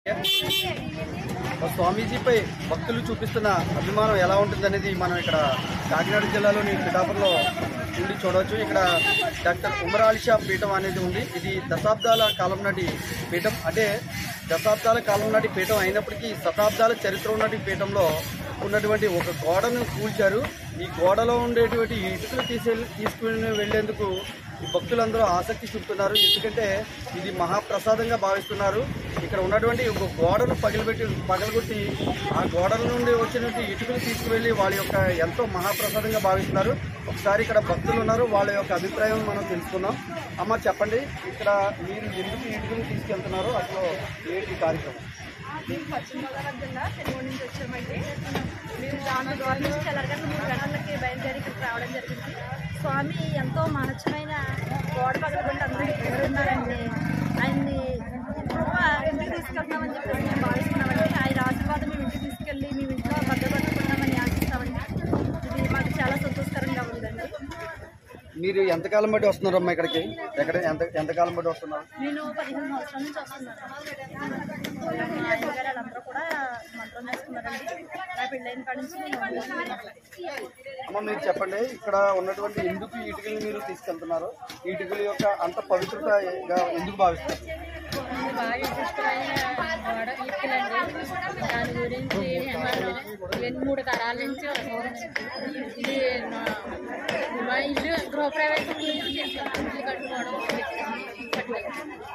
స్వామీజీపై భక్తులు చూపిస్తున్న అభిమానం ఎలా ఉంటుందనేది మనం ఇక్కడ కాకినాడ జిల్లాలోని పిఠాపురంలో ఉండి చూడవచ్చు ఇక్కడ డాక్టర్ ఉమరాలిషా పీఠం అనేది ఉంది ఇది దశాబ్దాల కాలం నాటి పీఠం అంటే దశాబ్దాల కాలం నాటి పీఠం అయినప్పటికీ శతాబ్దాల చరిత్ర ఉన్నటి పీఠంలో ఉన్నటువంటి ఒక గోడను కూల్చారు ఈ గోడలో ఉండేటువంటి ఇటుకలు తీసే తీసుకుని వెళ్లేందుకు ఈ భక్తులందరూ ఆసక్తి చూపుతున్నారు ఎందుకంటే ఇది మహాప్రసాదంగా భావిస్తున్నారు ఇక్కడ ఉన్నటువంటి ఒక గోడను పగిలిపెట్టి పగలగొట్టి ఆ గోడల నుండి వచ్చినటువంటి ఇటుకలు తీసుకువెళ్ళి వాళ్ళ యొక్క ఎంతో మహాప్రసాదంగా భావిస్తున్నారు ఒకసారి ఇక్కడ భక్తులు ఉన్నారు వాళ్ళ యొక్క అభిప్రాయం మనం తెలుసుకుందాం అమ్మ చెప్పండి ఇక్కడ మీరు ఎందుకు ఇటుకలు తీసుకెళ్తున్నారో అసలు ఏంటి కార్యక్రమం మేము పశ్చిమ గోదావరి జిల్లా తెలుగు నుంచి వచ్చామండి మేము దాని ద్వారా నుంచి తెల్లరగట్ల మూడు గంటలకి బయలుదేరి ఇక్కడికి రావడం జరిగింది స్వామి ఎంతో మహత్యమైన గోడ పగలబట్టి అందరూ ఇక్కడ ఉన్నారండి ఆయన్ని కృప ఇంటికి తీసుకెళ్తున్నామని చెప్పేసి మేము భావిస్తున్నామండి ఆయన ఆశీర్వాదం మేము ఇంటికి తీసుకెళ్ళి మేము ఇంట్లో భద్రపరుచుకుంటామని ఆశిస్తామండి ఇది మాకు చాలా సంతోషకరంగా ఉందండి మీరు ఎంతకాలం బట్టి వస్తున్నారమ్మా ఇక్కడికి ఎక్కడ ఎంత ఎంతకాలం బట్టి వస్తున్నారు నేను పదిహేను సంవత్సరాల నుంచి వస్తున్నాను మా అయ్యగారు వాళ్ళందరూ కూడా మంత్రం వేసుకున్నారండి నా పెళ్ళైన కాడి నుంచి నేను వస్తున్నాను. అమ్మ మీరు చెప్పండి ఇక్కడ ఉన్నటువంటి ఎందుకు ఈ ఇటుకలు మీరు తీసుకెళ్తున్నారు ఈ ఇటుకల యొక్క అంత పవిత్రతగా ఎందుకు భావిస్తారు ఇది బాగా ఇష్టమైన గోడ ఇటుకలండి దాని గురించి మనం ఎన్ని మూడు తరాల నుంచి వస్తుంది. ఇది నా- మా ఇల్లు గృహప్రవేశం గురించి ఇల్లు కట్టుకోవడం కట్టలేదు.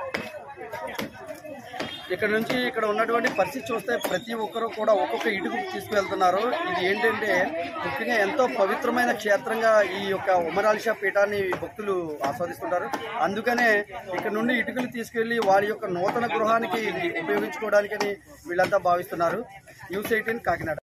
ఇక్కడ నుంచి ఇక్కడ ఉన్నటువంటి పరిస్థితి చూస్తే ప్రతి ఒక్కరూ కూడా ఒక్కొక్క ఇటుకు తీసుకువెళ్తున్నారు ఇది ఏంటంటే ముఖ్యంగా ఎంతో పవిత్రమైన క్షేత్రంగా ఈ యొక్క ఉమరాలిషా పీఠాన్ని భక్తులు ఆస్వాదిస్తుంటారు అందుకనే ఇక్కడ నుండి ఇటుకలు తీసుకెళ్లి వారి యొక్క నూతన గృహానికి ఇది ఉపయోగించుకోవడానికని వీళ్ళంతా భావిస్తున్నారు న్యూస్ ఎయిటీన్ కాకినాడ